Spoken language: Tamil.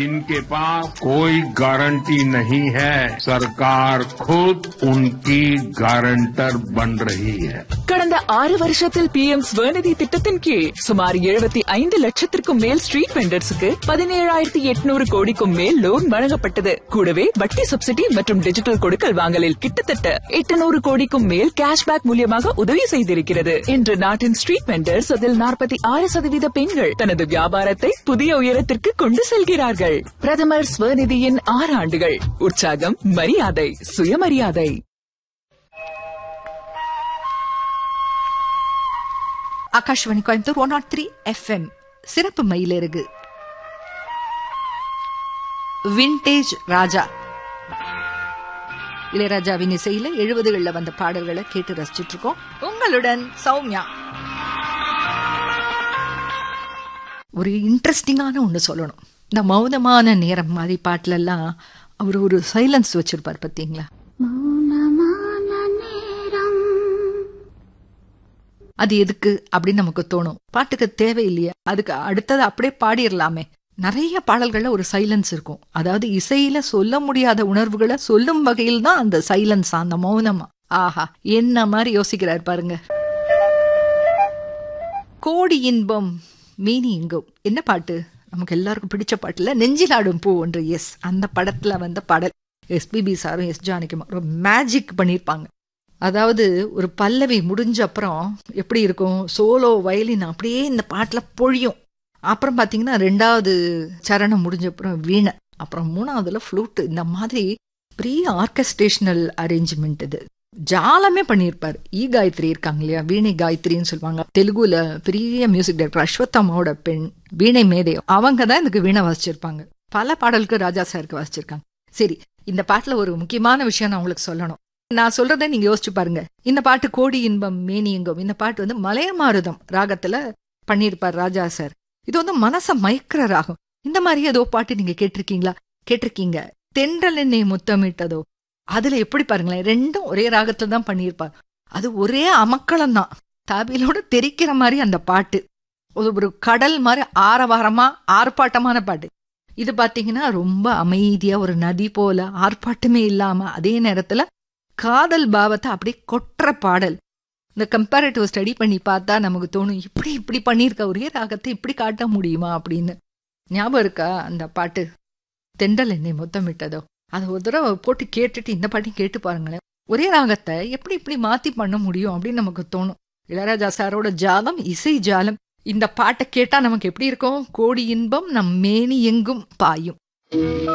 जिनके पास कोई गारंटी नहीं है सरकार खुद उनकी गारंटर बन रही है கடந்த ஆறு வருஷத்தில் பி எம் ஸ்வநிதி திட்டத்தின் கீழ் சுமார் எழுபத்தி ஐந்து லட்சத்திற்கும் மேல் ஸ்ட்ரீட் வெண்டர்ஸுக்கு பதினேழாயிரத்தி எட்நூறு கோடிக்கும் மேல் லோன் வழங்கப்பட்டது கூடவே வட்டி சப்சிடி மற்றும் டிஜிட்டல் கொடுக்கல் வாங்கலில் கிட்டத்தட்ட எட்டுநூறு கோடிக்கும் மேல் கேஷ்பேக் மூலியமாக உதவி செய்திருக்கிறது இன்று நாட்டின் ஸ்ட்ரீட் வெண்டர்ஸ் அதில் நாற்பத்தி ஆறு சதவீத பெண்கள் தனது வியாபாரத்தை புதிய உயரத்திற்கு கொண்டு செல்கிறார்கள் பிரதமர் ஸ்வநிதியின் ஆறு ஆண்டுகள் உற்சாகம் மரியாதை சுயமரியாதை Akashvani Coimbatore one naught three FM சிறப்பு மயிலிறகு விண்டேஜ் ராஜா இளையராஜாவின் இசையில எழுபதுகள்ல வந்த பாடல்களை கேட்டு ரசிச்சிட்டு இருக்கோம் உங்களுடன் சௌமியா ஒரு இன்ட்ரெஸ்டிங்கான ஒன்று சொல்லணும் இந்த மௌனமான நேரம் மாதிரி பாட்டுல எல்லாம் அவர் ஒரு சைலன்ஸ் வச்சிருப்பார் பாத்தீங்களா மௌனமான நேரம் அது எதுக்கு அப்படின்னு நமக்கு தோணும் பாட்டுக்கு தேவையில்லையே அதுக்கு அடுத்தது அப்படியே பாடிடலாமே நிறைய பாடல்கள்ல ஒரு சைலன்ஸ் இருக்கும் அதாவது இசையில சொல்ல முடியாத உணர்வுகளை சொல்லும் வகையில் தான் அந்த சைலன்ஸ் அந்த மௌனமா ஆஹா என்ன மாதிரி யோசிக்கிறார் பாருங்க கோடி இன்பம் மீனி இங்கும் என்ன பாட்டு நமக்கு எல்லாருக்கும் பிடிச்ச பாட்டுல நெஞ்சிலாடும் பூ ஒன்று எஸ் அந்த படத்துல வந்த பாடல் எஸ்பிபி சாரும் எஸ் ஜானகியும் ஒரு மேஜிக் பண்ணியிருப்பாங்க அதாவது ஒரு பல்லவி முடிஞ்ச அப்புறம் எப்படி இருக்கும் சோலோ வயலின் அப்படியே இந்த பாட்டில் பொழியும் அப்புறம் பார்த்தீங்கன்னா ரெண்டாவது சரணம் முடிஞ்ச அப்புறம் வீணை அப்புறம் மூணாவதுல ஃப்ளூட்டு இந்த மாதிரி பெரிய ஆர்கஸ்ட்ரேஷனல் அரேஞ்ச்மெண்ட் இது ஜாலமே பண்ணியிருப்பார் ஈ காயத்ரி இருக்காங்க இல்லையா வீணை காயத்ரின்னு சொல்லுவாங்க தெலுங்குல பெரிய மியூசிக் டைரக்டர் அஸ்வத்தாமாவோட பெண் வீணை மேதை அவங்க தான் இதுக்கு வீணை வாசிச்சிருப்பாங்க பல பாடலுக்கு ராஜா சாருக்கு வாசிச்சிருக்காங்க சரி இந்த பாட்டுல ஒரு முக்கியமான விஷயம் நான் உங்களுக்கு சொல்லணும் நான் சொல்றதை நீங்க யோசிச்சு பாருங்க இந்த பாட்டு கோடி இன்பம் மேனி இன்பம் இந்த பாட்டு வந்து மலையமாருதம் ராகத்துல பண்ணியிருப்பார் ராஜா சார் இது வந்து மனச மயக்கிற ராகம் இந்த மாதிரி ஏதோ பாட்டு நீங்க கேட்டிருக்கீங்களா கேட்டிருக்கீங்க தென்றல் என்னை முத்தமிட்டதோ அதுல எப்படி பாருங்களேன் ரெண்டும் ஒரே ராகத்துல தான் பண்ணியிருப்பார் அது ஒரே அமக்களம் தான் தாபிலோட தெரிக்கிற மாதிரி அந்த பாட்டு ஒரு ஒரு கடல் மாதிரி ஆரவாரமா ஆர்ப்பாட்டமான பாட்டு இது பாத்தீங்கன்னா ரொம்ப அமைதியா ஒரு நதி போல ஆர்ப்பாட்டமே இல்லாம அதே நேரத்துல காதல் பாவத்தை அப்படியே கொட்டுற பாடல் இந்த கம்பேரிட்டிவ் ஸ்டடி பண்ணி பார்த்தா நமக்கு தோணும் இப்படி இப்படி பண்ணியிருக்க ஒரே ராகத்தை இப்படி காட்ட முடியுமா அப்படின்னு ஞாபகம் இருக்கா அந்த பாட்டு தெண்டல் என்னை முத்தமிட்டதோ அதை ஒரு தடவை போட்டு கேட்டுட்டு இந்த பாட்டையும் கேட்டு பாருங்களேன் ஒரே ராகத்தை எப்படி இப்படி மாத்தி பண்ண முடியும் அப்படின்னு நமக்கு தோணும் இளையராஜா சாரோட ஜாலம் இசை ஜாலம் இந்த பாட்டை கேட்டா நமக்கு எப்படி இருக்கும் கோடி இன்பம் நம் மேனி எங்கும் பாயும்